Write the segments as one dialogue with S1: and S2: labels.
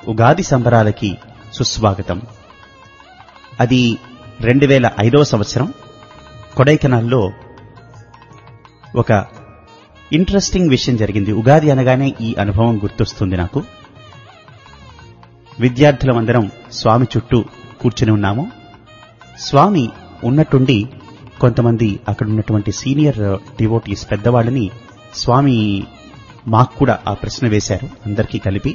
S1: ఉగాది సంబరాలకి సుస్వాగతం అది రెండు వేల ఐదవ సంవత్సరం కొడైకెనాల్లో ఒక ఇంట్రెస్టింగ్ విషయం జరిగింది ఉగాది అనగానే ఈ అనుభవం గుర్తొస్తుంది నాకు విద్యార్థులమందరం స్వామి చుట్టూ కూర్చుని ఉన్నాము స్వామి ఉన్నట్టుండి కొంతమంది అక్కడ ఉన్నటువంటి సీనియర్ డివోటీస్ పెద్దవాళ్ళని స్వామి మాకు కూడా ఆ ప్రశ్న వేశారు అందరికీ కలిపి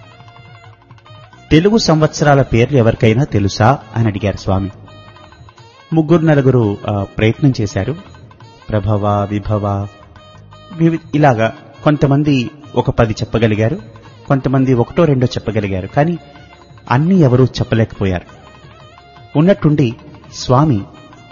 S1: తెలుగు సంవత్సరాల పేర్లు ఎవరికైనా తెలుసా అని అడిగారు స్వామి ముగ్గురు నలుగురు ఆ, ప్రయత్నం చేశారు ప్రభవ విభవ వివి- ఇలాగా కొంతమంది ఒక పది చెప్పగలిగారు కొంతమంది ఒకటో రెండో చెప్పగలిగారు కానీ అన్ని ఎవరూ చెప్పలేకపోయారు ఉన్నట్టుండి స్వామి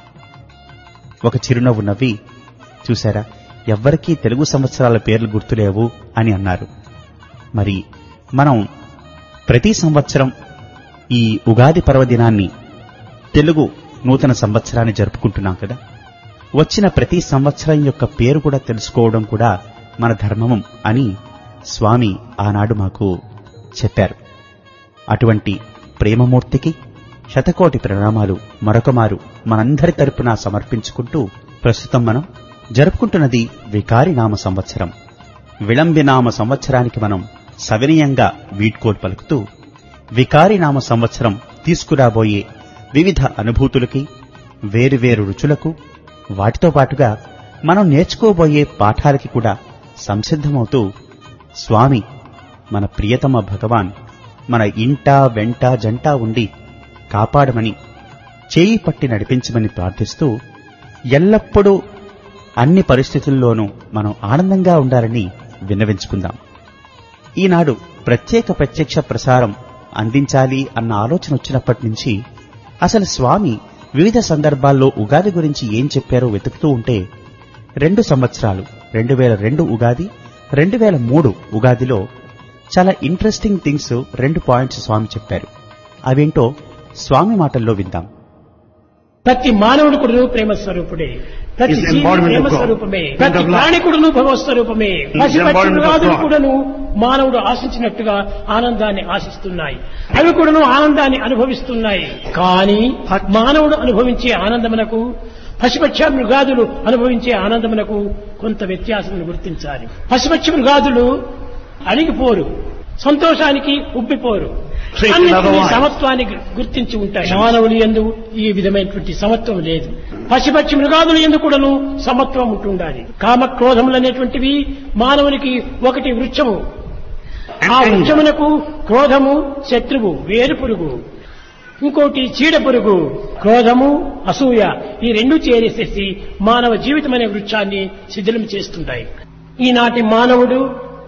S1: ఒక చిరునవ్వు నవ్వి చూశారా ఎవ్వరికీ తెలుగు సంవత్సరాల పేర్లు గుర్తులేవు అని అన్నారు మరి మనం ప్రతి సంవత్సరం ఈ ఉగాది పర్వదినాన్ని తెలుగు నూతన సంవత్సరాన్ని జరుపుకుంటున్నాం కదా వచ్చిన ప్రతి సంవత్సరం యొక్క పేరు కూడా తెలుసుకోవడం కూడా మన ధర్మం అని స్వామి ఆనాడు మాకు చెప్పారు అటువంటి ప్రేమమూర్తికి శతకోటి ప్రణామాలు మరొకమారు మనందరి తరపున సమర్పించుకుంటూ ప్రస్తుతం మనం జరుపుకుంటున్నది వికారి నామ సంవత్సరం విళంబినామ సంవత్సరానికి మనం సవినయంగా వీడ్కోలు పలుకుతూ వికారి నామ సంవత్సరం తీసుకురాబోయే వివిధ అనుభూతులకి వేరువేరు రుచులకు వాటితో పాటుగా మనం నేర్చుకోబోయే పాఠాలకి కూడా సంసిద్ధమవుతూ స్వామి మన ప్రియతమ భగవాన్ మన ఇంట వెంట జంట ఉండి కాపాడమని చేయి పట్టి నడిపించమని ప్రార్థిస్తూ ఎల్లప్పుడూ అన్ని పరిస్థితుల్లోనూ మనం ఆనందంగా ఉండాలని విన్నవించుకుందాం ఈనాడు ప్రత్యేక ప్రత్యక్ష ప్రసారం అందించాలి అన్న ఆలోచన వచ్చినప్పటి నుంచి అసలు స్వామి వివిధ సందర్భాల్లో ఉగాది గురించి ఏం చెప్పారో వెతుకుతూ ఉంటే రెండు సంవత్సరాలు రెండు వేల రెండు ఉగాది రెండు వేల మూడు ఉగాదిలో చాలా ఇంట్రెస్టింగ్ థింగ్స్ రెండు పాయింట్స్ స్వామి చెప్పారు అవేంటో స్వామి మాటల్లో విందాం
S2: ప్రతి మానవుడు కూడా ప్రేమ స్వరూపుడే ప్రతి
S3: Is
S2: G V
S3: embodiment
S2: Prema
S3: of God.
S2: స్వరూపమే
S3: Friend
S2: ప్రతి
S3: of love.
S2: ప్రాణి కూడాను భగవత్ స్వరూపమే
S3: embodiment of
S2: పశుపక్షులు
S3: God.
S2: కూడాను మానవుడు ఆశించినట్టుగా ఆనందాన్ని ఆశిస్తున్నాయి అవి కూడాను ఆనందాన్ని అనుభవిస్తున్నాయి కానీ మానవుడు అనుభవించే ఆనందమునకు పశుపక్ష మృగాదులు అనుభవించే ఆనందమునకు కొంత వ్యత్యాసం గుర్తించాలి పశుపక్ష మృగాదులు అణిగిపోరు సంతోషానికి ఉబ్బిపోరు
S3: Treat
S2: అన్నిటినీ
S3: otherwise.
S2: సమత్వాన్ని గు- గుర్తించి ఉంటాయి మానవులు ఎందు ఈ విధమైనటువంటి సమత్వం లేదు పశుపక్షి మృగాదులు ఎందు కూడాను సమత్వం ఉంటుండాలి కామ క్రోధములు అనేటువంటివి మానవునికి ఒకటి వృక్షము ఆ వృక్షమునకు క్రోధము శత్రువు వేరు పురుగు ఇంకోటి చీడ పురుగు క్రోధము అసూయ ఈ రెండు చేరేసేసి మానవ జీవితం అనే వృక్షాన్ని శిథిలం చేస్తుంటాయి ఈనాటి మానవుడు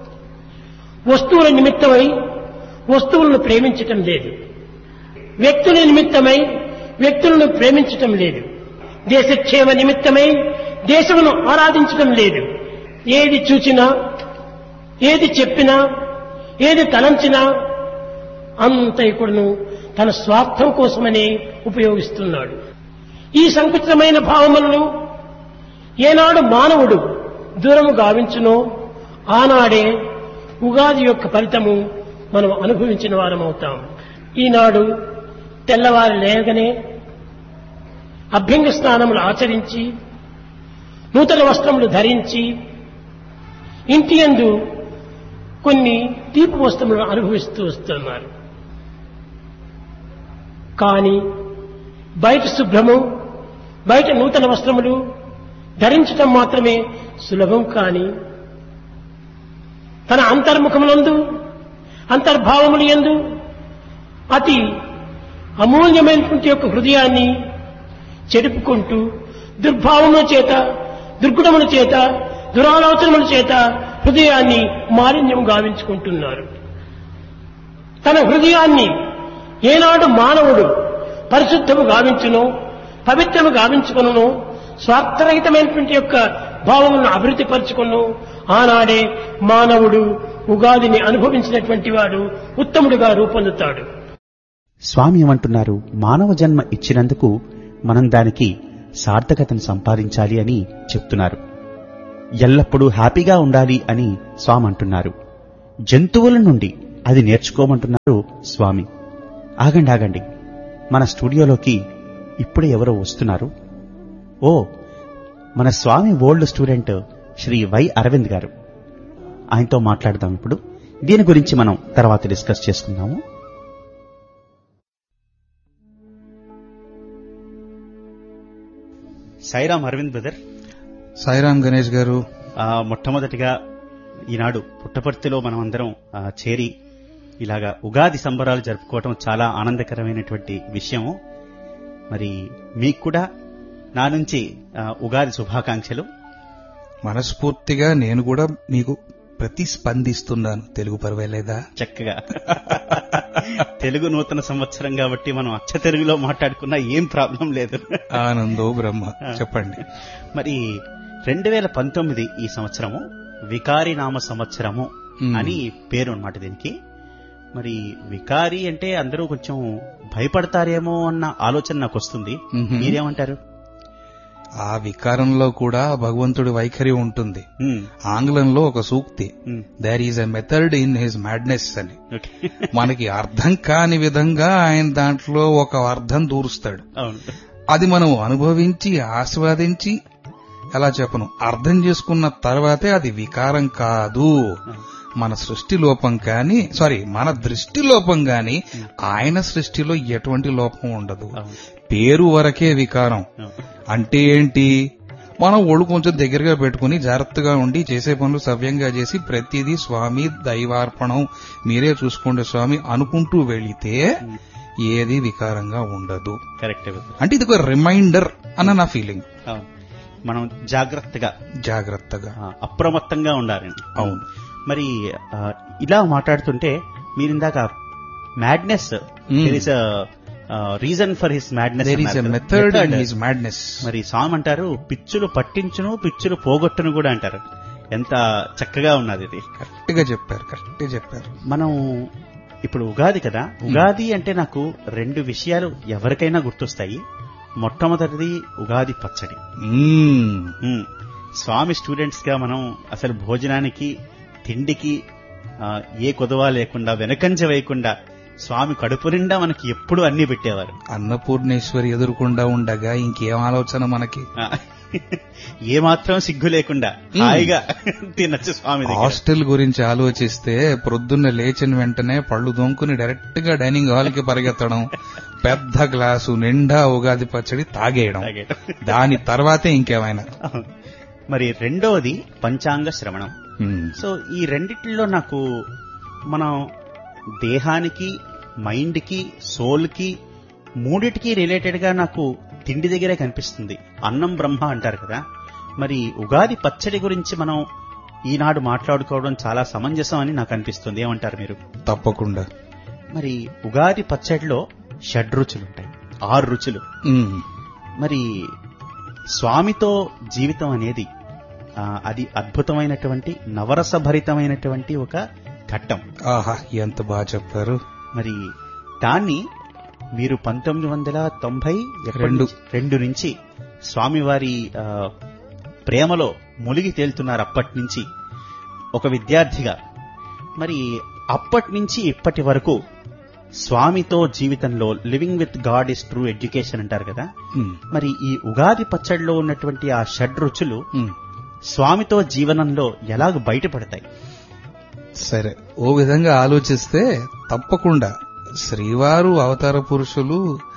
S2: వస్తువుల నిమిత్తమై వస్తువులను ప్రేమించటం లేదు వ్యక్తుల నిమిత్తమై వ్యక్తులను ప్రేమించటం లేదు దేశక్షేమ నిమిత్తమై దేశమును ఆరాధించటం లేదు ఏది చూచినా ఏది చెప్పినా ఏది తలంచినా అంత కూడాను తన స్వార్థం కోసమనే ఉపయోగిస్తున్నాడు ఈ సంకుచితమైన భావములను ఏనాడు మానవుడు దూరము గావించునో ఆనాడే ఉగాది యొక్క ఫలితము మనం అనుభవించిన వారం అవుతాం ఈనాడు తెల్లవారి లేగనే అభ్యంగ స్నానములు ఆచరించి నూతన వస్త్రములు ధరించి ఇంటి యందు కొన్ని తీపి వస్తువులను అనుభవిస్తూ వస్తున్నారు కానీ బయట శుభ్రము బయట నూతన వస్త్రములు ధరించటం మాత్రమే సులభం కాని తన అంతర్ముఖములందు అంతర్భావములు ఎందు అతి అమూల్యమైనటువంటి యొక్క హృదయాన్ని చెడుపుకుంటూ దుర్భావముల చేత దుర్గుణముల చేత దురాలోచనముల చేత హృదయాన్ని మాలిన్యం గావించుకుంటున్నారు తన హృదయాన్ని ఏనాడు మానవుడు పరిశుద్ధము గావించును పవిత్రము గావించుకును స్వార్థరహితమైనటువంటి యొక్క భావములను అభివృద్ధి పరుచుకును ఆనాడే మానవుడు ఉగాదిని అనుభవించినటువంటి వాడు ఉత్తముడిగా రూపొందుతాడు
S1: స్వామి ఏమంటున్నారు మానవ జన్మ ఇచ్చినందుకు మనం దానికి సార్థకతను సంపాదించాలి అని చెప్తున్నారు ఎల్లప్పుడూ హ్యాపీగా ఉండాలి అని స్వామి అంటున్నారు జంతువుల నుండి అది నేర్చుకోమంటున్నారు స్వామి ఆగండి ఆగండి మన స్టూడియోలోకి ఇప్పుడే ఎవరో వస్తున్నారు ఓ మన Swami old student Shri Y Aravind garu ఆయనతో మాట్లాడదాం ఇప్పుడు దీని గురించి మనం తర్వాత డిస్కస్ చేసుకుందాము సాయిరామ్ అరవింద్ బ్రదర్
S3: సాయిరామ్ గణేష్ గారు
S1: ఆ, మొట్టమొదటిగా ఈనాడు పుట్టపర్తిలో మనం అందరం ఆ, చేరి ఇలాగా ఉగాది సంబరాలు జరుపుకోవటం చాలా ఆనందకరమైనటువంటి విషయము మరి మీకు కూడా నా నుంచి ఆ, ఉగాది శుభాకాంక్షలు
S3: మనస్ఫూర్తిగా నేను కూడా మీకు ప్రతిస్పందిస్తున్నాను తెలుగు పర్వాలేదా
S1: చక్కగా తెలుగు నూతన సంవత్సరం కాబట్టి మనం అచ్చ తెలుగులో మాట్లాడుకున్నా ఏం ప్రాబ్లం లేదు
S3: ఆనందో బ్రహ్మ చెప్పండి
S1: మరి రెండు వేల పంతొమ్మిది ఈ సంవత్సరము వికారి నామ సంవత్సరము
S3: మ్మ్.
S1: అని పేరు అన్నమాట దీనికి మరి వికారి అంటే అందరూ కొంచెం భయపడతారేమో అన్న ఆలోచన నాకు వస్తుంది
S3: మ్మ్.
S1: మీరేమంటారు
S3: ఆ వికారంలో కూడా భగవంతుడి వైఖరి ఉంటుంది
S1: మ్మ్.
S3: ఆంగ్లంలో ఒక సూక్తి
S1: మ్మ్.
S3: There is a method in his madness అని
S1: ఓకే.
S3: మనకి అర్థం కాని విధంగా ఆయన దాంట్లో ఒక అర్థం దూరుస్తాడు
S1: అవును
S3: అది మనం అనుభవించి ఆస్వాదించి ఎలా చెప్పను అర్థం చేసుకున్న తర్వాతే అది వికారం కాదు మన సృష్టి లోపం కాని సారీ మన దృష్టి లోపం గాని ఆయన సృష్టిలో ఎటువంటి లోపం ఉండదు
S1: అవును
S3: పేరు వరకే వికారం
S1: అవును.
S3: అంటే ఏంటి మనం ఒళ్ళు కొంచెం దగ్గరగా పెట్టుకుని జాగ్రత్తగా ఉండి చేసే పనులు సవ్యంగా చేసి ప్రతిదీ స్వామి దైవార్పణం మీరే చూసుకోండి స్వామి అనుకుంటూ వెళితే ఏది వికారంగా ఉండదు
S1: కరెక్ట్ బ్రదర్.
S3: అంటే ఇది ఒక రిమైండర్ అన్న నా ఫీలింగ్
S1: అవును మనం జాగ్రత్తగా
S3: జాగ్రత్తగా
S1: ఆ, అప్రమత్తంగా ఉండాలండి
S3: అవును
S1: మరి ఆ, ఇలా మాట్లాడుతుంటే మీరు ఇందాక madness
S3: Hmm.
S1: There is reason for his madness
S3: there is a method in his madness
S1: మరి స్వామి అంటారు పిచ్చులు పట్టించును పిచ్చులు పోగొట్టును కూడా అంటారు ఎంత చక్కగా ఉన్నది ఇది
S3: కరెక్ట్ గా చెప్పారు కరెక్ట్ గా చెప్పారు
S1: మనం ఇప్పుడు ఉగాది కదా ఉగాది అంటే నాకు రెండు విషయాలు ఎవరికైనా గుర్తొస్తాయి మొట్టమొదటిది ఉగాది పచ్చడి
S3: మ్మ్.
S1: ఉమ్. స్వామి స్టూడెంట్స్ గా మనం అసలు భోజనానికి తిండికి ఆ, ఏ కొదవ లేకుండా వెనకంజ వేయకుండా స్వామి కడుపు నిండా మనకి ఎప్పుడు అన్ని పెట్టేవారు
S3: అన్నపూర్ణేశ్వరి ఎదురుకుండా ఉండగా ఇంకేం ఆలోచన మనకి
S1: ఆ, ఏ మాత్రం సిగ్గు లేకుండా హాయిగా తినచ్చు స్వామి దగ్గర
S3: హాస్టల్ గురించి ఆలోచిస్తే ప్రొద్దున్న లేచిన వెంటనే పళ్ళు దొంకుని డైరెక్ట్ గా డైనింగ్ హాల్ కి పరిగెత్తడం పెద్ద గ్లాసు నిండా ఉగాది పచ్చడి తాగేయడం
S1: తాగేయడం.
S3: దాని తర్వాతే ఇంకేమైనా
S1: అవును. మరి రెండవది పంచాంగ శ్రవణం
S3: మ్మ్.
S1: సో ఈ రెండిట్లో నాకు మనం దేహానికి మైండ్కి సోల్కి మూడిటికి రిలేటెడ్ గా నాకు తిండి దగ్గరే కనిపిస్తుంది అన్నం బ్రహ్మ అంటారు కదా మరి ఉగాది పచ్చడి గురించి మనం ఈనాడు మాట్లాడుకోవడం చాలా సమంజసం అని నాకు అనిపిస్తుంది ఏమంటారు మీరు
S3: తప్పకుండా
S1: మరి ఉగాది పచ్చడిలో షడ్రుచులు ఉంటాయి ఆరు రుచులు
S3: మ్మ్.
S1: మరి స్వామితో జీవితం అనేది ఆ, అది అద్భుతమైనటువంటి నవరసభరితమైనటువంటి ఒక ఘట్టం
S3: ఆహా ఎంత బాగా చెప్పారు
S1: మరి దాన్ని మీరు పంతొమ్మిది వందల తొంభై ఎప్పటి
S3: రెండు.
S1: నుంచి- రెండు నుంచి స్వామివారి ఆ, ప్రేమలో మునిగి తేలుతున్నారు అప్పటి నుంచి ఒక విద్యార్థిగా మరి అప్పటి నుంచి ఇప్పటి వరకు స్వామితో జీవితంలో living with God is true education అంటారు కదా
S3: మ్మ్.
S1: మరి ఈ ఉగాది పచ్చడిలో ఉన్నటువంటి ఆ షడ్ రుచులు
S3: మ్మ్.
S1: స్వామితో జీవనంలో ఎలాగ బయటపడతాయి
S3: సరే ఓ విధంగా ఆలోచిస్తే తప్పకుండా శ్రీవారు అవతార పురుషులు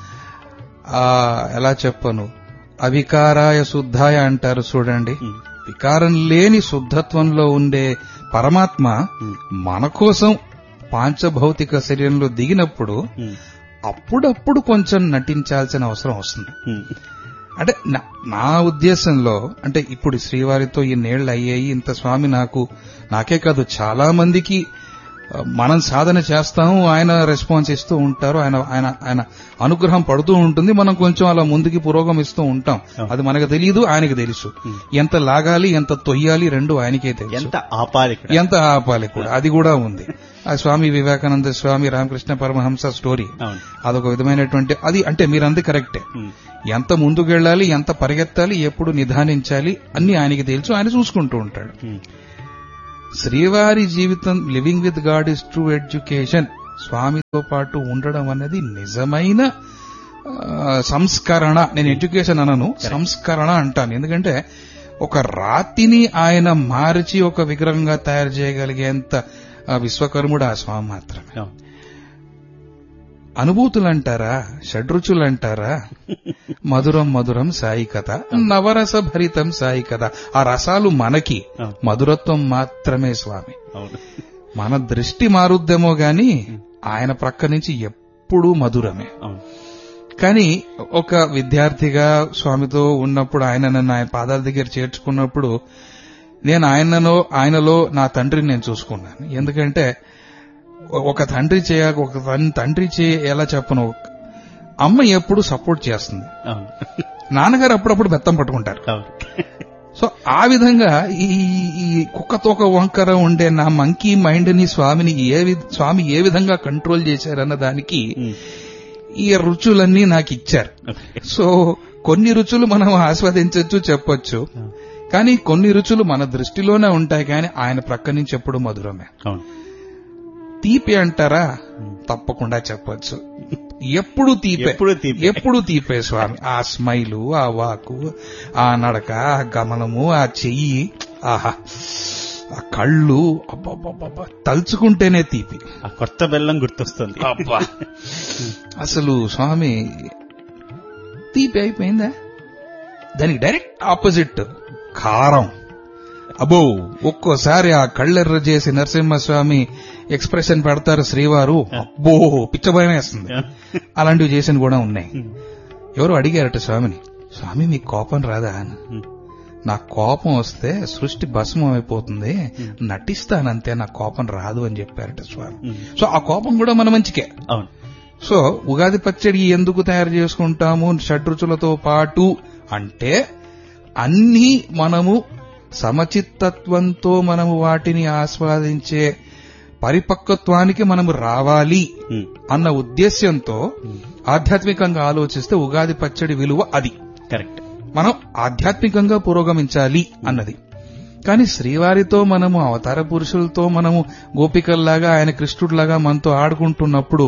S3: ఆ ఎలా చెప్పను అవికారాయ శుద్ధాయ అంటారు చూడండి
S1: ఉమ్,
S3: వికారం లేని శుద్ధత్వంలో ఉండే పరమాత్మ
S1: ఉమ్,
S3: మన కోసం పాంచభౌతిక శరీరంలో దిగినప్పుడు
S1: ఉమ్,
S3: అప్పుడప్పుడు కొంచెం నటించాల్సిన అవసరం వస్తుంది
S1: ఉమ్,
S3: అంటే నా- నా ఉద్దేశంలో అంటే ఇప్పుడు శ్రీవారితో ఇన్నేళ్లు అయ్యాయి ఇంత స్వామి నాకు నాకే కాదు చాలా మందికి ఆ, మనం సాధన చేస్తాము ఆయన రెస్పాన్స్ ఇస్తూ ఉంటారు ఆయన ఆయన ఆయన అనుగ్రహం పడుతూ ఉంటుంది మనం కొంచెం అలా ముందుకి పురోగమిస్తూ ఉంటాం అది మనకు తెలియదు ఆయనకు తెలుసు ఎంత లాగాలి ఎంత తొయ్యాలి రెండు ఆయనకే తెలుసు
S1: ఎంత ఆపాలి ఇక్కడ.
S3: ఎంత ఆపాలి కూడా అది కూడా ఉంది ఆ స్వామి వివేకానంద స్వామి రామకృష్ణ పరమహంస స్టోరీ
S1: అవును
S3: అదొక విధమైనటువంటి అది అంటే మీరంది కరెక్టే
S1: ఉమ్,
S3: ఎంత ముందుకెళ్ళాలి ఎంత పరిగెత్తాలి ఎప్పుడు నిదానించాలి అన్ని ఆయనకి తెలుసు ఆయన చూసుకుంటూ ఉంటాడు
S1: ఉమ్.
S3: శ్రీవారి జీవితం living with God is true education స్వామితో పాటు ఉండడం అనేది నిజమైన ఆ, సంస్కరణ నేను ఎడ్యుకేషన్ అనను సంస్కరణ అంటాను ఎందుకంటే ఒక రాతిని ఆయన మార్చి ఒక విగ్రహంగా తయారు చేయగలిగేంత ఆ, విశ్వకర్ముడు ఆ స్వామి మాత్రమే
S1: అవును.
S3: అనుభూతులంటారా షడ్రుచులంటారా మధురం మధురం సాయి కథ నవరస భరితం సాయి కథ ఆ రసాలు మనకి
S1: అవును.
S3: మధురత్వం మాత్రమే స్వామి
S1: అవును
S3: మన దృష్టి మారుద్దేమో గాని ఆయన ప్రక్క నుంచి ఎప్పుడూ మధురమే
S1: అవును
S3: కానీ ఒక విద్యార్థిగా స్వామితో ఉన్నప్పుడు ఆయన నన్ను ఆయన పాదాల దగ్గర చేర్చుకున్నప్పుడు నేను ఆయనలో ఆయనలో నా తండ్రిని నేను చూసుకున్నాను ఎందుకంటే ఒక తండ్రి చేయ ఒక తన్- తండ్రి చే ఎలా చెప్పను అమ్మ ఎప్పుడు సపోర్ట్ చేస్తుంది
S1: అవును
S3: నాన్నగారు అప్పుడప్పుడు బెత్తం పట్టుకుంటారు
S1: అవును
S3: సో ఆ విధంగా ఈ ఈ కుక్కతోక వంకర ఉండే నా మంకీ మైండ్ ని స్వామిని ఏ వి- స్వామి ఏ విధంగా కంట్రోల్ చేశారన్న దానికి
S1: ఉమ్.
S3: ఈ రుచులన్నీ నాకు ఇచ్చారు
S1: ఓకే.
S3: సో కొన్ని రుచులు మనం ఆస్వాదించవచ్చు చెప్పొచ్చు కానీ కొన్ని రుచులు మన దృష్టిలోనే ఉంటాయి కానీ ఆయన ప్రక్క నుంచి ఎప్పుడు మధురమే
S1: అవును
S3: తీపి అంటారా తప్పకుండా చెప్పొచ్చు ఎప్పుడు తీపే
S1: ఎప్పుడు తీపే.
S3: ఎప్పుడు తీపే స్వామి ఆ స్మైలు ఆ వాకు ఆ నడక ఆ గమనము ఆ చెయ్యి ఆహా ఆ కళ్ళు అబ్బబ్బబ్బబ్బా తలుచుకుంటేనే తీపి
S1: ఆ కొత్త బెల్లం గుర్తొస్తుంది
S3: అబ్బా అసలు స్వామి తీపి అయిపోయిందా దానికి డైరెక్ట్ ఆపోజిట్ కారం అబ్బో ఒక్కోసారి ఆ కళ్ళెర్ర చేసి నరసింహస్వామి ఎక్స్ప్రెషన్ పెడతారు శ్రీవారు అబ్బో పిచ్చభయం వేస్తుంది అలాంటివి చేసిన కూడా ఉన్నాయి ఎవరు అడిగారట స్వామిని స్వామి మీకు కోపం రాదా అని
S1: ఉమ్.
S3: నా కోపం వస్తే సృష్టి భస్మం అయిపోతుంది నటిస్తానంతే నా కోపం రాదు అని చెప్పారట స్వామి
S1: ఉమ్.
S3: సో ఆ కోపం కూడా మన మంచికే
S1: అవును
S3: సో ఉగాది పచ్చడి ఎందుకు తయారు చేసుకుంటాము షడ్రుచులతో పాటు అంటే అన్ని మనము సమచిత్తత్వంతో మనము వాటిని ఆస్వాదించే పరిపక్వత్వానికి మనము రావాలి
S1: ఉమ్.
S3: అన్న ఉద్దేశ్యంతో ఆధ్యాత్మికంగా ఆలోచిస్తే ఉగాది పచ్చడి విలువ అది
S1: కరెక్ట్
S3: మనం ఆధ్యాత్మికంగా పురోగమించాలి అన్నది కానీ శ్రీవారితో మనము అవతార పురుషులతో మనము గోపికల్లాగా ఆయన కృష్ణుడిలాగా మనతో ఆడుకుంటున్నప్పుడు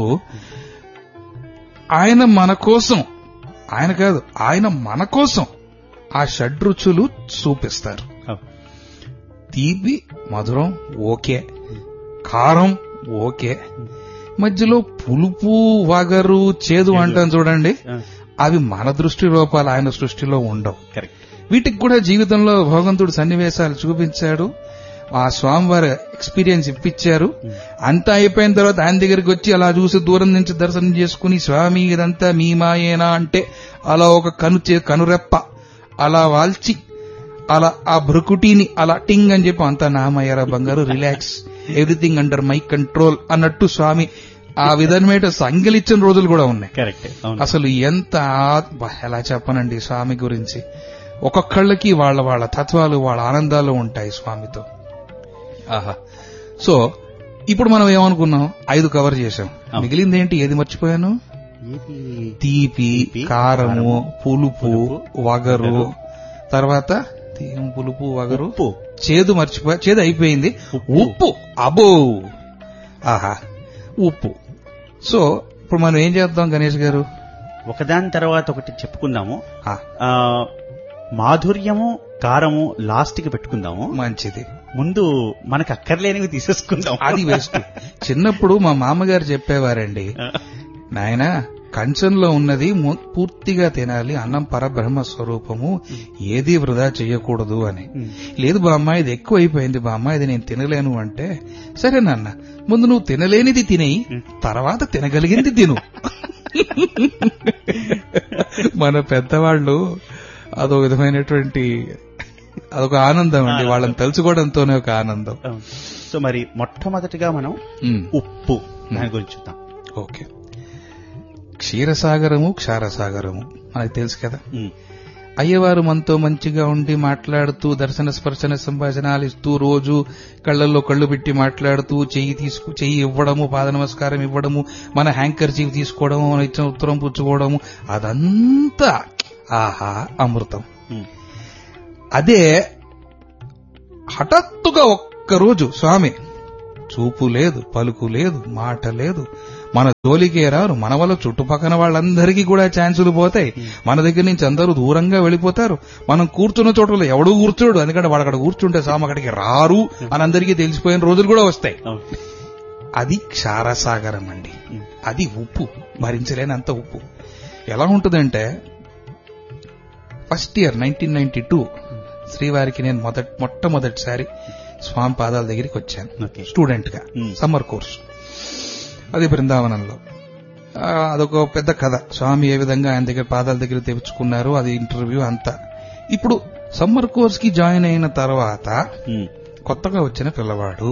S3: ఆయన మన కోసం ఆయన కాదు ఆయన మన కోసం ఆ షడ్రుచులు చూపిస్తారు
S1: అవును.
S3: తీపి మధురం ఓకే కారం ఓకే మధ్యలో పులుపు వగరు చేదు అంటాం చూడండి
S1: ఆ,
S3: అవి మన దృష్టి రూపాలు ఆయన సృష్టిలో ఉండవు
S1: కరెక్ట్
S3: వీటికి కూడా జీవితంలో భగవంతుడు సన్నివేశాలు చూపించాడు ఆ స్వామివారి ఎక్స్పీరియన్స్ ఇప్పించారు అంతా అయిపోయిన తర్వాత ఆయన దగ్గరికి వచ్చి అలా చూసి దూరం నుంచి దర్శనం చేసుకుని స్వామి ఇదంతా మీ మాయేనా అంటే అలా ఒక కను చే- కనురెప్ప అలా వాల్చి అలా ఆ భృకుటిని అలా టింగ్ అని చెప్పి అంతా నామయ్యారా బంగారు relax everything under my control అన్నట్టు స్వామి ఆ విధమైన సంగలిచ్చిన రోజులు కూడా ఉన్నాయి
S1: కరెక్ట్ అవును
S3: అసలు ఎంత ఆ- బా, ఎలా చెప్పనండి స్వామి గురించి ఒక్కొక్కళ్ళకి వాళ్ళ వాళ్ళ తత్వాలు వాళ్ళ ఆనందాలు ఉంటాయి స్వామితో ఆహా సో ఇప్పుడు మనం ఏమనుకున్నాం ఐదు కవర్ చేసాం
S1: అవును.
S3: మిగిలింది ఏంటి ఏది మర్చిపోయాను
S1: ఏది
S3: తీపి
S1: తీపి,
S3: కారము
S1: కారము,
S3: పులుపు
S1: పులుపు,
S3: వగరు
S1: వగరు.
S3: తర్వాత తీయం పులుపు వగరు
S1: ఉప్పు
S3: చేదు మర్చిపోయా చేదు అయిపోయింది
S1: ఉప్పు.
S3: ఉప్పు అబో ఆహా ఉప్పు సో ఇప్పుడు మనం ఏం చేద్దాం గణేష్ గారు
S1: ఒకదాని తర్వాత ఒకటి చెప్పుకుందాము
S3: ఆ,
S1: ఆ మాధుర్యము కారము లాస్ట్ కి పెట్టుకుందాము
S3: మంచిది
S1: ముందు మనకు అక్కర్లేనివి తీసేసుకుందాం
S3: అది వేస్ట్ చిన్నప్పుడు మా మామగారు చెప్పేవారండి నాయన కంచంలో ఉన్నది ము- పూర్తిగా తినాలి అన్నం పరబ్రహ్మ స్వరూపము ఏది వృధా చేయకూడదు అని
S1: ఉమ్.
S3: లేదు బామ్మ ఇది ఎక్కువ అయిపోయింది బామ్మ ఇది నేను తినలేను అంటే సరే నాన్న ముందు నువ్వు తినలేనిది తినేయి తర్వాత తినగలిగింది తిను మన పెద్దవాళ్ళు అదొక విధమైనటువంటి అదొక ఆనందం అండి వాళ్ళని తలుచుకోవడంతోనే ఒక ఆనందం
S1: అవును. సో మరి మొట్టమొదటిగా మనం
S3: ఉమ్,
S1: ఉప్పు దాని గురించి చూద్దాం
S3: ఓకే క్షీరసాగరము క్షారసాగరము మనకు తెలుసు కదా
S1: ఉమ్.
S3: అయ్యవారు మనతో మంచిగా ఉండి మాట్లాడుతూ దర్శన స్పర్శన సంభాషణాలు ఇస్తూ రోజు కళ్ళల్లో కళ్ళు పెట్టి మాట్లాడుతూ చెయ్యి తీసుకు చెయ్యి ఇవ్వడము పాద నమస్కారం ఇవ్వడము మన హ్యాంకర్ చీఫ్ తీసుకోవడము మన ఇచ్చిన ఉత్తరం పుచ్చుకోవడము అదంతా ఆహా అమృతం
S1: ఉమ్.
S3: అదే హఠాత్తుగా ఒక్క ఒక్కరోజు స్వామి చూపు లేదు పలుకు లేదు మాట లేదు మన జోలికే రారు మన వల్ల చుట్టుపక్కల వాళ్ళందరికీ కూడా ఛాన్సులు పోతాయి మన దగ్గర నుంచి అందరూ దూరంగా వెళ్ళిపోతారు మనం కూర్చున్న చోట్ల ఎవడూ కూర్చోడు ఎందుకంటే వాడు అక్కడ కూర్చుంటే స్వామి అక్కడికి రారు అని అందరికీ తెలిసిపోయిన రోజులు కూడా వస్తాయి
S1: అవును.
S3: అది క్షారసాగరం అండి అది ఉప్పు భరించలేనంత ఉప్పు ఎలా ఉంటుందంటే first year nineteen ninety two శ్రీవారికి నేను మొదటి మొట్టమొదటిసారి స్వామి పాదాల దగ్గరికి వచ్చాను
S1: ఓకే
S3: స్టూడెంట్ గా
S1: Hmm.
S3: సమ్మర్ కోర్స్ అది బృందావనంలో ఆ, అదొక పెద్ద కథ స్వామి ఏ విధంగా ఆయన దగ్గర పాదాల దగ్గర తెచ్చుకున్నారు అది ఇంటర్వ్యూ అంతా ఇప్పుడు సమ్మర్ కోర్స్ కి జాయిన్ అయిన తర్వాత
S1: ఉమ్.
S3: కొత్తగా వచ్చిన పిల్లవాడు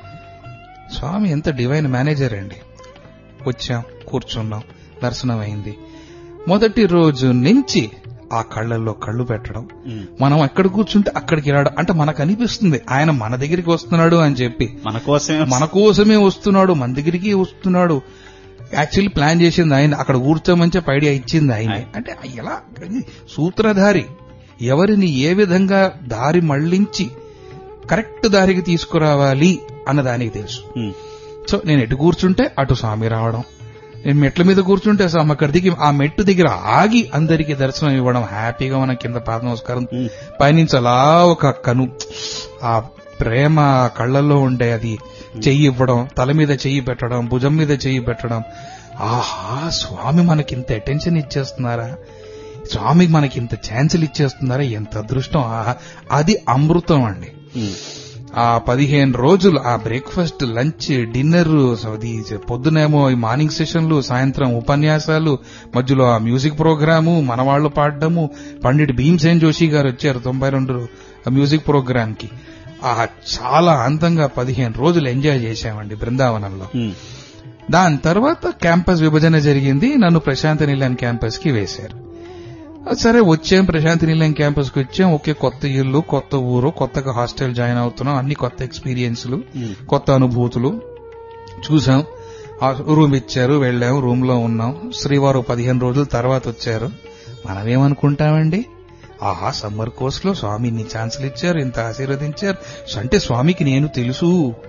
S3: స్వామి ఎంత డివైన్ మేనేజర్ అండి వచ్చాం కూర్చున్నాం దర్శనం అయింది మొదటి రోజు నుంచి ఆ కళ్ళల్లో కళ్ళు పెట్టడం
S1: ఉమ్.
S3: మనం ఎక్కడ కూర్చుంటే అక్కడికి రావడం అంటే మనకు అనిపిస్తుంది ఆయన మన దగ్గరికి వస్తున్నాడు అని చెప్పి
S1: మన కోసమే
S3: మన కోసమే వస్తున్నాడు మన దగ్గరికి వస్తున్నాడు యాక్చువల్లీ ప్లాన్ చేసింది ఆయన అక్కడ కూర్చోమంచి ఐడియా ఇచ్చింది ఆయన అంటే ఎలా సూత్రధారి ఎవరిని ఏ విధంగా దారి మళ్లించి కరెక్ట్ దారికి తీసుకురావాలి అన్న దానికి తెలుసు
S1: ఉమ్.
S3: సో నేను ఎటు కూర్చుంటే అటు స్వామి రావడం నేను మెట్ల మీద కూర్చుంటే స్వామి అక్కడ దిగి ఆ మెట్టు దగ్గర ఆగి అందరికీ దర్శనం ఇవ్వడం హ్యాపీగా మనం కింద పాద నమస్కారం
S1: ఉమ్.
S3: పైనుంచి అలా ఒక కను ఆ ప్రేమ ఆ కళ్ళల్లో ఉండే అది చెయ్యి ఇవ్వడం తల మీద చెయ్యి పెట్టడం భుజం మీద చెయ్యి పెట్టడం ఆహా స్వామి మనకి ఇంత అటెన్షన్ ఇచ్చేస్తున్నారా స్వామి మనకి ఇంత ఛాన్సులు ఇచ్చేస్తున్నారా ఎంత అదృష్టం ఆహా అది అమృతం అండి
S1: ఉమ్.
S3: ఆ పదిహేను రోజులు ఆ బ్రేక్ఫాస్ట్ లంచ్ డిన్నర్ అది పొద్దునేమో ఈ మార్నింగ్ సెషన్లు సాయంత్రం ఉపన్యాసాలు మధ్యలో ఆ మ్యూజిక్ ప్రోగ్రాము మనవాళ్లు పాడడము పండిట్ భీమ్సేన్ జోషి గారు వచ్చారు తొంభై రెండు మ్యూజిక్ ప్రోగ్రామ్ కి ఆ చాలా అందంగా పదిహేను రోజులు ఎంజాయ్ చేశామండి బృందావనంలో
S1: ఉమ్.
S3: దాని తర్వాత క్యాంపస్ విభజన జరిగింది నన్ను ప్రశాంత నిలయం క్యాంపస్ కి వేశారు ఆ, సరే వచ్చాం ప్రశాంతి నిలయం క్యాంపస్ కి వచ్చాం ఓకే కొత్త ఇల్లు కొత్త ఊరు కొత్తగా హాస్టల్ జాయిన్ అవుతున్నాం అన్ని కొత్త ఎక్స్పీరియన్స్లు
S1: ఉమ్.
S3: కొత్త అనుభూతులు చూసాం ఆ రూమ్ ఇచ్చారు వెళ్ళాం రూమ్ లో ఉన్నాం శ్రీవారు పదిహేను రోజుల తర్వాత వచ్చారు మనమేమనుకుంటామండి ఆహా సమ్మర్ కోర్స్ లో స్వామి ఇన్ని ఛాన్సులు ఇచ్చారు ఇంత ఆశీర్వదించారు అంటే స్వామికి నేను తెలుసు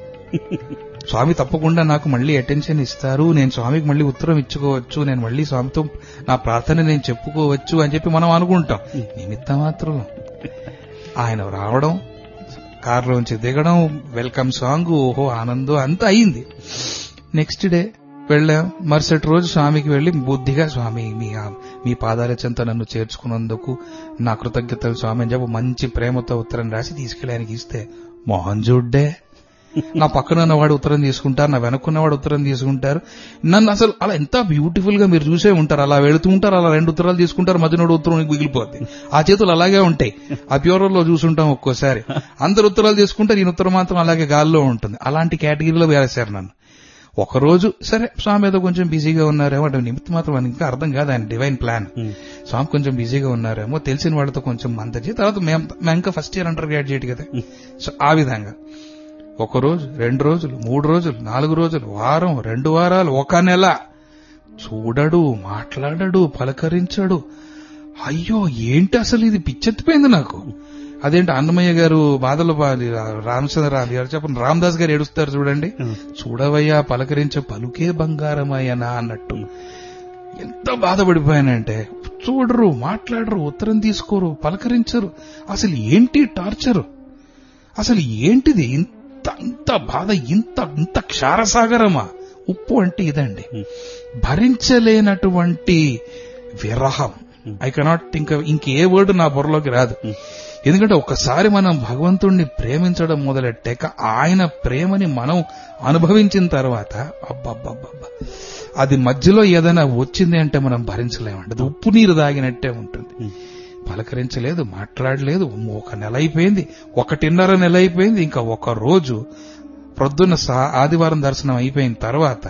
S3: స్వామి తప్పకుండా నాకు మళ్ళీ అటెన్షన్ ఇస్తారు నేను స్వామికి మళ్ళీ ఉత్తరం ఇచ్చుకోవచ్చు నేను మళ్ళీ స్వామితో నా ప్రార్థన నేను చెప్పుకోవచ్చు అని చెప్పి మనం అనుకుంటాం నిమిత్త మాత్రం ఆయన రావడం కారులోంచి దిగడం వెల్కమ్ సాంగ్ ఓహో ఆనందం అంతా అయింది నెక్స్ట్ డే వెళ్ళాం మరుసటి రోజు స్వామికి వెళ్లి బుద్ధిగా స్వామి మీ మీ పాదాల చెంత నన్ను చేర్చుకున్నందుకు నా కృతజ్ఞతలు స్వామి అని చెప్పి మంచి ప్రేమతో ఉత్తరం రాసి తీసుకెళ్ళడానికి ఇస్తే మోహన్ జుడ్డే నా పక్కన ఉన్నవాడు ఉత్తరం తీసుకుంటారు నా వెనక్కున్నవాడు ఉత్తరం తీసుకుంటారు నన్ను అసలు అలా ఎంత బ్యూటిఫుల్ గా మీరు చూసే ఉంటారు అలా వెళుతూ ఉంటారు అలా రెండు ఉత్తరాలు తీసుకుంటారు మధ్యనోడు ఉత్తరం మిగిలిపోద్ది ఆ చేతులు అలాగే ఉంటాయి ఆ ప్యూరర్ లో చూసుంటాం ఒక్కోసారి అందరు ఉత్తరాలు తీసుకుంటే నేను ఉత్తరం మాత్రం అలాగే గాల్లో ఉంటుంది అలాంటి కేటగిరీలో వేరేశారు నన్ను ఒక రోజు సరే స్వామి ఏదో కొంచెం బిజీగా ఉన్నారేమో అంటే నిమిత్తం మాత్రం మనకి ఇంకా అర్థం కాదు ఆయన డివైన్ ప్లాన్
S1: ఉమ్.
S3: స్వామి కొంచెం బిజీగా ఉన్నారేమో తెలిసిన వాళ్ళతో కొంచెం మందచి తర్వాత మేము మేము ఇంకా ఫస్ట్ ఇయర్ అండర్ గ్రాడ్యుయేట్ కదా సో ఆ విధంగా ఒక రోజు రెండు రోజులు మూడు రోజులు నాలుగు రోజులు వారం రెండు వారాలు ఒక నెల చూడడు మాట్లాడడు పలకరించడు అయ్యో ఏంటి అసలు ఇది పిచ్చెత్తిపోయింది నాకు అదేంటి అన్నమయ్య గారు బాధలు రామచంద్ర గారు చెప్పండి రామదాస్ గారు ఏడుస్తారు చూడండి
S1: ఉమ్.
S3: చూడవయ్యా పలకరించే పలుకే బంగారమయ్యనా అన్నట్టు ఎంత బాధపడిపోయానంటే చూడరు మాట్లాడరు ఉత్తరం తీసుకోరు పలకరించరు అసలు ఏంటి టార్చరు అసలు ఏంటిది ఇంత ఇంత బాధ ఇంత ఇంత క్షారసాగరమా ఉప్పు అంటే ఇదండి
S1: ఉమ్.
S3: భరించలేనటువంటి విరహం ఐ కెనాట్ ఇంకా ఇంకే వర్డ్ నా బుర్రలోకి రాదు
S1: ఉమ్.
S3: ఎందుకంటే ఒకసారి మనం భగవంతుణ్ణి ప్రేమించడం మొదలెట్టాక ఆయన ప్రేమని మనం అనుభవించిన తర్వాత అబ్బబ్బబ్బబ్బా అది మధ్యలో ఏదైనా వచ్చింది అంటే మనం భరించలేమండి అది ఉప్పు నీరు దాగినట్టే ఉంటుంది
S1: ఉమ్.
S3: పలకరించలేదు మాట్లాడలేదు అమ్మో, ఒక నెల అయిపోయింది ఒకటిన్నర నెల అయిపోయింది ఇంకా ఒక రోజు ప్రొద్దున్న సా- ఆదివారం దర్శనం అయిపోయిన తర్వాత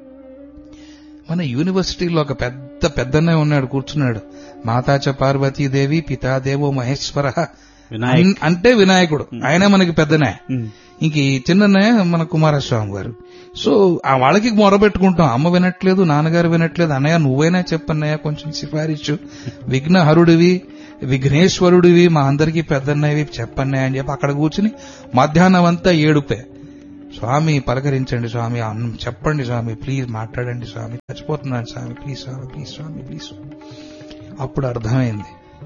S3: మన యూనివర్సిటీలో ఒక పెద్ద పెద్దనే ఉన్నాడు కూర్చున్నాడు మాతాచ పార్వతీదేవి పితాదేవో మహేశ్వర
S1: వినాయక్
S3: అన్- అంటే వినాయకుడు ఆయనే మనకి పెద్దనే
S1: ఉమ్.
S3: ఇంక ఈ చిన్ననే మన కుమారస్వామి గారు సో ఆ వాళ్ళకి మొర పెట్టుకుంటాం అమ్మ వినట్లేదు నాన్నగారు వినట్లేదు అన్నయ్య నువ్వైనా చెప్పన్నయ్య కొంచెం సిఫారిషు విఘ్నహరుడివి విఘ్నేశ్వరుడివి మా అందరికీ పెద్దన్నవి చెప్పన్నయ్య అని చెప్పి అక్కడ కూర్చుని మధ్యాహ్నం అంతా ఏడుపే స్వామి పలకరించండి స్వామి అన్నం చెప్పండి స్వామి ప్లీజ్ మాట్లాడండి స్వామి చచ్చిపోతున్నాను Swami please Swami please Swami please అప్పుడు అర్థమైంది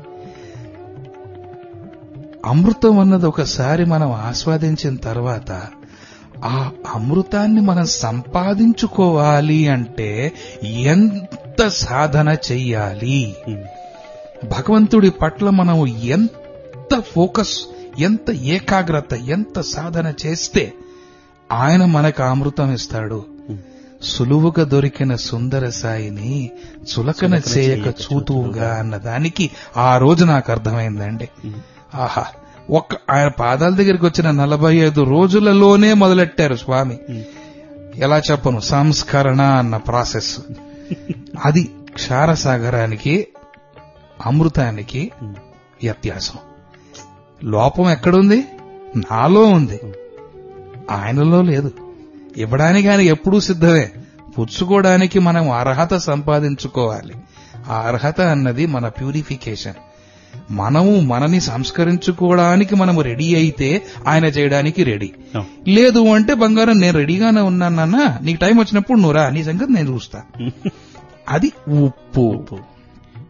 S3: అమృతం అన్నది ఒకసారి మనం ఆస్వాదించిన తర్వాత ఆ అమృతాన్ని మనం సంపాదించుకోవాలి అంటే ఎంత సాధన చెయ్యాలి భగవంతుడి పట్ల మనం ఎంత ఫోకస్ ఎంత ఏకాగ్రత ఎంత సాధన చేస్తే ఆయన మనకు అమృతం ఇస్తాడు సులువుగా దొరికిన సుందర సాయిని చులకన చేయక చూతువుగా అన్న దానికి ఆ రోజు నాకు అర్థమైందండి ఆహా ఒక్క ఆయన పాదాల దగ్గరికి వచ్చిన నలభై ఐదు రోజులలోనే మొదలెట్టారు స్వామి ఎలా చెప్పను సంస్కరణ అన్న ప్రాసెస్ అది క్షారసాగరానికి అమృతానికి వ్యత్యాసం లోపం ఎక్కడుంది నాలో ఉంది ఆయనలో లేదు ఇవ్వడానికి ఆయన ఎప్పుడూ సిద్ధమే పుచ్చుకోవడానికి మనం అర్హత సంపాదించుకోవాలి ఆ అర్హత అన్నది మన ప్యూరిఫికేషన్ మనము మనని సంస్కరించుకోవడానికి మనము రెడీ అయితే ఆయన చేయడానికి రెడీ లేదు అంటే బంగారం నేను రెడీగానే ఉన్నానన్నా నీకు టైం వచ్చినప్పుడు నువ్వు రా నీ సంగతి నేను చూస్తా అది ఉప్పు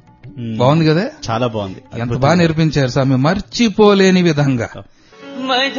S3: బాగుంది కదా
S1: చాలా బాగుంది
S3: ఎంత బాగా నేర్పించారు స్వామి మర్చిపోలేని విధంగా